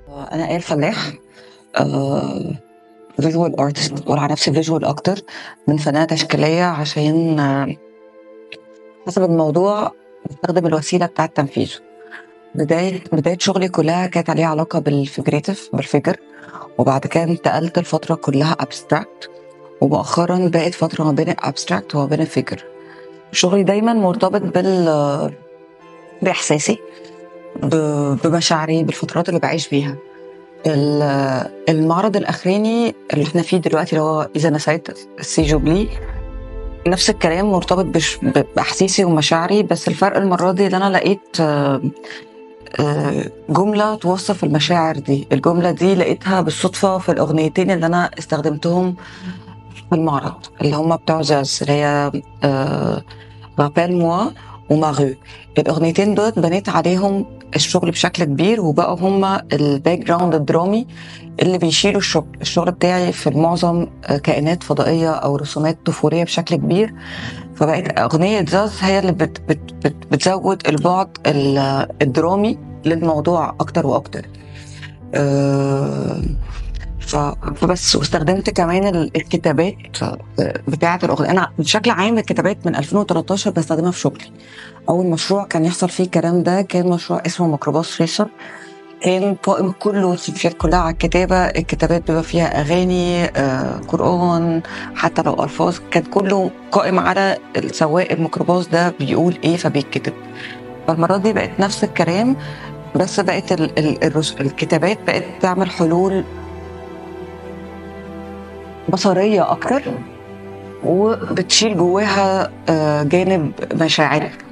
انا ايه الفلاح فيجوال ارتست بقول على نفسي فيجوال اكتر من فنانه تشكيليه عشان آه، حسب الموضوع بستخدم الوسيله بتاعه تنفيذه بدايه بدايه شغلي كلها كانت عليها علاقه بالفيجريتيف بالفكر وبعد كده انتقلت الفتره كلها ابستراكت ومؤخرا بقت فتره ما بين الابستراكت وما بين الفكر شغلي دايما مرتبط بال باحساسي ب- بمشاعري بالفترات اللي بعيش بيها ال- المعرض الاخراني اللي احنا فيه دلوقتي اللي هو اذا نسيت سي جوبلي نفس الكلام مرتبط بش- ب- باحاسيسي ومشاعري بس الفرق المره دي ان انا لقيت آه، آه، جمله توصف المشاعر دي الجمله دي لقيتها بالصدفه في الاغنيتين اللي انا استخدمتهم في المعرض اللي هم بتوع جاز اللي هي رابيل موا وماغو الاغنيتين دول بنيت عليهم الشغل بشكل كبير وبقوا هم الباك جراوند الدرامي اللي بيشيلوا الشغل الشغل بتاعي في معظم آه، كائنات فضائيه او رسومات طفوليه بشكل كبير فبقت اغنيه جاز هي اللي بت بت بت بتزود البعد ال- الدرامي للموضوع اكتر واكتر آه، ف- فبس واستخدمت كمان ال- الكتابات بتاعه الاغنيه انا بشكل عام الكتابات من 2013 بستخدمها في شغلي اول مشروع كان يحصل فيه الكلام ده كان مشروع اسمه ميكروباص ريسر كان قائم كله السيفيات كلها على الكتابه الكتابات بيبقى فيها اغاني آه، قران حتى لو الفاظ كان كله قائم على سواق الميكروباص ده بيقول ايه فبيتكتب فالمره دي بقت نفس الكلام بس بقت ال ال الرس- الكتابات بقت تعمل حلول بصريه اكتر وبتشيل جواها آه، جانب مشاعري